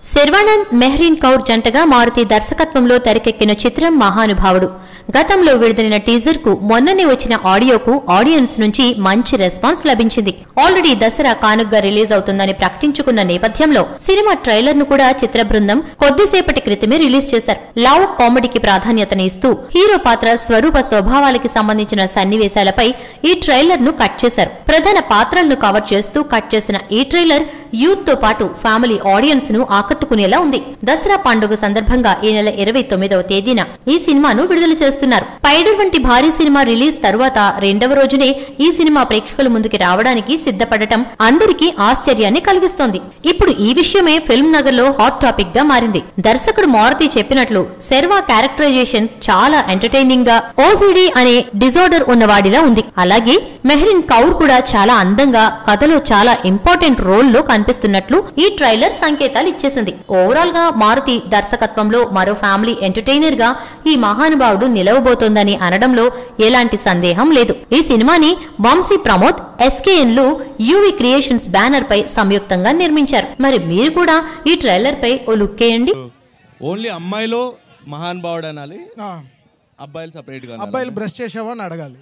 శర్వానంద్ మెహ్రీన్ కౌర్ జంటగా మారుతి దర్శకత్వంలో తెరకెక్కిన చిత్రం మహానుభావుడు గతంలో విడుదలైన టీజర్ కు మొన్ననే వచ్చిన ఆడియోకు ఆడియన్స్ నుంచి మంచి రెస్పాన్స్ లభించింది ఆల్రెడీ దసరా కానుగ్గా రిలీజ్ అవుతుందని ప్రకటించుకున్న నేపథ్యంలో సినిమా ట్రైలర్ ను కూడా చిత్ర బృందం కొద్దిసేపటి క్రితమే రిలీజ్ చేశారు లవ్ కామెడీకి ప్రాధాన్యతని ఇస్తూ హీరో పాత్ర స్వరూప స్వభావాలకి సంబంధించిన సన్నివేశాలపై ఈ ట్రైలర్ ను కట్ చేశారు ప్రధాన పాత్రలను కవర్ చేస్తూ కట్ చేసిన ఈ ట్రైలర్ యూత్ తో పాటు ఫ్యామిలీ ఆడియన్స్ ను ఆకట్టుకునేలా ఉంది దసరా పండుగ సందర్భంగా ఈ నెల ఇరవై తొమ్మిదవ తేదీన ఈ సినిమాను విడుదల చేస్తున్నారు స్పైడర్ వంటి భారీ సినిమా రిలీజ్ తరువాత రెండవ రోజునే ఈ సినిమా ప్రేక్షకుల ముందుకి రావడానికి సిద్ధపడటం అందరికీ ఆశ్చర్యాన్ని కలిగిస్తోంది ఇప్పుడు ఈ విషయమే ఫిల్మ్ నగర్ లో హాట్ టాపిక్ గా మారింది దర్శకుడు మారుతి చెప్పినట్లు శర్వా క్యారెక్టరైజేషన్ చాలా ఎంటర్టైనింగ్ గా ఓసిడి అనే డిజార్డర్ ఉన్నవాడిలా ఉంది అలాగే మెహ్రిన్ కౌర్ కూడా చాలా అందంగా కథలో చాలా ఇంపార్టెంట్ రోల్ లో కనిపిస్తున్నట్లు ఈ ట్రైలర్ సంకేతాలు ఇచ్చేసింది ఓవరాల్ గా మారుతి దర్శకత్వంలో మరో ఫ్యామిలీ ఎంటర్టైనర్ గా ఈ మహానుభావుడు నిలవబోతోందని అనడంలో ఎలాంటి సందేహం లేదు ఈ సినిమాని వంశీ ప్రమోద్ ఎస్కేఎన్ లు యూవి క్రియేషన్స్ బ్యానర్ పై సంయుక్తంగా నిర్మించారు మరి మీరు కూడా ఈ ట్రైలర్ పై ఓ లుక్ వేయండి ఓన్లీ అమ్మాయిలో మహాన్ భావుడు అనాలి ఆ, అబ్బాయిలు సపరేట్గా అబ్బాయిలు బ్రష్ చేసావా అని అడగాలి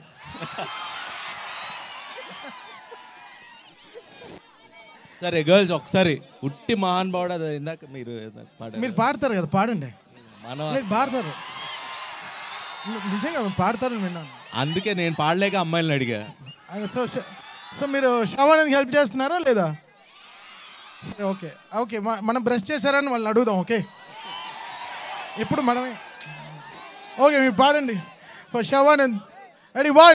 సరే గర్ల్స్ ఒకసారి ఉట్టి మహాన్ భావుడు అది ఇందాక మీరు ఏదో పాడారు. మీరు పాడతారు కదా పాడండి మనం మీరు పాడతారు ని- నిజంగా పాడతారని విన్నాను అందుకే నేను పాడలేక అమ్మాయిలను అడిగా అది సో సో- సో మీరు శవానికి హెల్ప్ చేస్తున్నారా లేదా సరే ఓకే ఓకే మ- మనం బ్రష్ చేశారని వాళ్ళని అడుగుదాం ఓకే ఇప్పుడు మనమే ఓకే మీరు పాడండి ఫర్ శవానంద్ రెడీ వన్